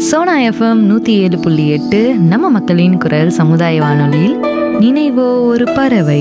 Sona FM நூற்றி ஏழு புள்ளி எட்டு நம்ம மக்களின் குரல் சமுதாய வானொலியில் நினைவோ ஒரு பறவை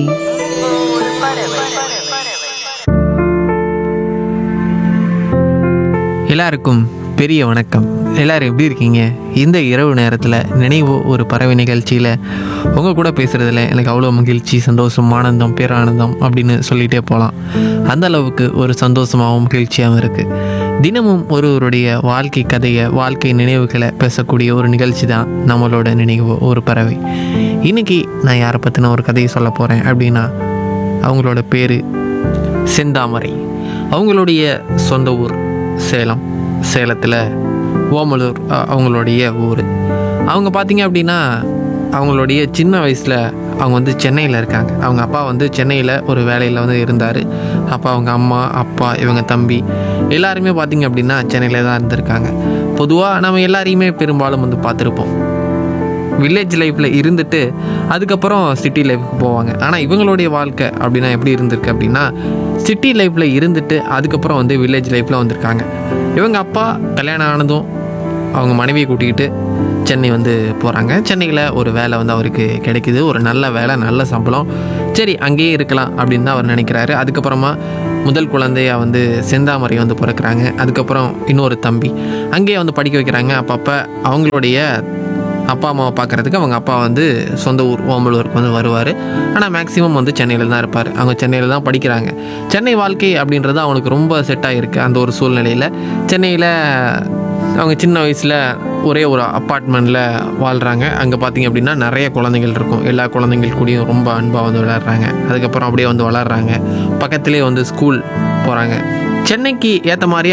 எல்லாருக்கும் பெரிய வணக்கம் எல்லாரும் எப்படி இருக்கீங்க இந்த இரவு நேரத்தில் நினைவு ஒரு பறவை நிகழ்ச்சியில் உங்கள் கூட பேசுகிறதுல எனக்கு அவ்வளோ மகிழ்ச்சி சந்தோஷம் ஆனந்தம் பேரானந்தம் அப்படின்னு சொல்லிகிட்டே போகலாம் அந்த அளவுக்கு ஒரு சந்தோஷமாகவும் மகிழ்ச்சியாகவும் இருக்குது தினமும் ஒருவருடைய வாழ்க்கை கதையை வாழ்க்கை நினைவுகளை பேசக்கூடிய ஒரு நிகழ்ச்சி தான் நம்மளோட நினைவு ஒரு பறவை இன்னைக்கு நான் யாரை பற்றின ஒரு கதையை சொல்ல போகிறேன் அப்படின்னா அவங்களோட பேர் செந்தாமரை அவங்களுடைய சொந்த ஊர் சேலம் சேலத்தில் ஓமலூர் அ, அவங்களுடைய ஊர் அவங்க பார்த்தீங்க அப்படின்னா அவங்களுடைய சின்ன வயசில் அவங்க வந்து சென்னையில் இருக்காங்க அவங்க அப்பா வந்து சென்னையில் ஒரு வேலையில் வந்து இருந்தார் அப்பா அவங்க அம்மா அப்பா இவங்க தம்பி எல்லாருமே பார்த்தீங்க அப்படின்னா சென்னையில் தான் இருந்திருக்காங்க பொதுவாக நம்ம எல்லாரையுமே பெரும்பாலும் வந்து பார்த்துருப்போம் வில்லேஜ் லைஃப்பில் இருந்துட்டு அதுக்கப்புறம் சிட்டி லைஃப்க்கு போவாங்க ஆனால் இவங்களுடைய வாழ்க்கை அப்படின்னா எப்படி இருந்திருக்கு அப்படின்னா சிட்டி லைஃப்பில் இருந்துட்டு அதுக்கப்புறம் வந்து வில்லேஜ் லைஃப்பில் வந்திருக்காங்க இவங்க அப்பா கல்யாணம் ஆனதும் அவங்க மனைவியை கூட்டிக்கிட்டு சென்னை வந்து போகிறாங்க சென்னையில் ஒரு வேலை வந்து அவருக்கு கிடைக்குது ஒரு நல்ல வேலை நல்ல சம்பளம் சரி அங்கேயே இருக்கலாம் அப்படின்னு தான் அவர் நினைக்கிறாரு அதுக்கப்புறமா முதல் குழந்தையா வந்து செந்தாமரை வந்து பிறக்கிறாங்க அதுக்கப்புறம் இன்னொரு தம்பி அங்கேயே வந்து படிக்க வைக்கிறாங்க அப்பப்போ அவங்களுடைய அப்பா அம்மாவை பார்க்குறதுக்கு அவங்க அப்பா வந்து சொந்த ஊர் ஓமலூருக்கு வந்து வருவார் ஆனால் மேக்ஸிமம் வந்து சென்னையில் தான் இருப்பார் அவங்க சென்னையில் தான் படிக்கிறாங்க சென்னை வாழ்க்கை அப்படின்றது அவனுக்கு ரொம்ப செட் ஆகிருக்கு அந்த ஒரு சூழ்நிலையில் சென்னையில் அவங்க சின்ன வயசில் ஒரே ஒரு அப்பார்ட்மெண்ட்டில் வாழ்கிறாங்க அங்கே பார்த்தீங்க அப்படின்னா நிறைய குழந்தைகள் இருக்கும் எல்லா குழந்தைகள் கூடயும் ரொம்ப அன்பாக வந்து விளையாடுறாங்க அதுக்கப்புறம் அப்படியே வந்து வளர்கிறாங்க பக்கத்துலேயே வந்து ஸ்கூல் போகிறாங்க சென்னைக்கு ஏற்ற மாதிரி